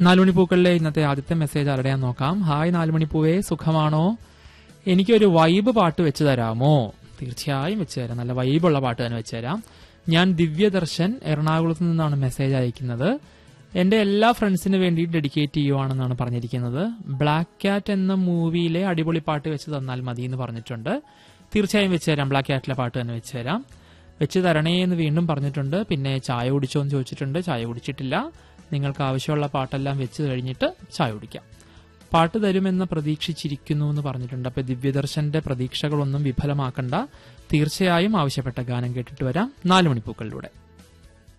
നാലുമണിപ്പൂക്കളിലെ ഇന്നത്തെ ആദ്യത്തെ മെസ്സേജ് ആരുടെയാ നോക്കാം ഹായ് നാലുമണിപ്പൂവേ സുഖമാണോ എനിക്കൊരു വൈബ് പാട്ട് വെച്ച് തരാമോ തീർച്ചയായും വെച്ച് തരാം നല്ല വൈബുള്ള പാട്ട് തന്നെ വെച്ച് തരാം ഞാൻ ദിവ്യദർശൻ എറണാകുളത്ത് നിന്നാണ് മെസ്സേജ് അയക്കുന്നത് എന്റെ എല്ലാ ഫ്രണ്ട്സിന് വേണ്ടി ഡെഡിക്കേറ്റ് ചെയ്യുവാണെന്നാണ് പറഞ്ഞിരിക്കുന്നത് ബ്ലാക്ക് ക്യാറ്റ് എന്ന മൂവിയിലെ അടിപൊളി പാട്ട് വെച്ച് തന്നാൽ മതി എന്ന് പറഞ്ഞിട്ടുണ്ട് തീർച്ചയായും വെച്ച് തരാം ബ്ലാക്ക് ക്യാറ്റിലെ പാട്ട് തന്നെ വെച്ച് തരാം വെച്ച് തരണേ എന്ന് വീണ്ടും പറഞ്ഞിട്ടുണ്ട് പിന്നെ ചായ കുടിച്ചോ എന്ന് ചോദിച്ചിട്ടുണ്ട് ചായ കുടിച്ചിട്ടില്ല നിങ്ങൾക്ക് ആവശ്യമുള്ള പാട്ടെല്ലാം വെച്ച് കഴിഞ്ഞിട്ട് ചായ കുടിക്കാം പാട്ട് തരുമെന്ന് പ്രതീക്ഷിച്ചിരിക്കുന്നു എന്ന് പറഞ്ഞിട്ടുണ്ട് അപ്പൊ ദിവ്യദർശന്റെ പ്രതീക്ഷകളൊന്നും വിഫലമാക്കണ്ട തീർച്ചയായും ആവശ്യപ്പെട്ട ഗാനം കേട്ടിട്ട് വരാം നാല് മണിപ്പൂക്കളിലൂടെ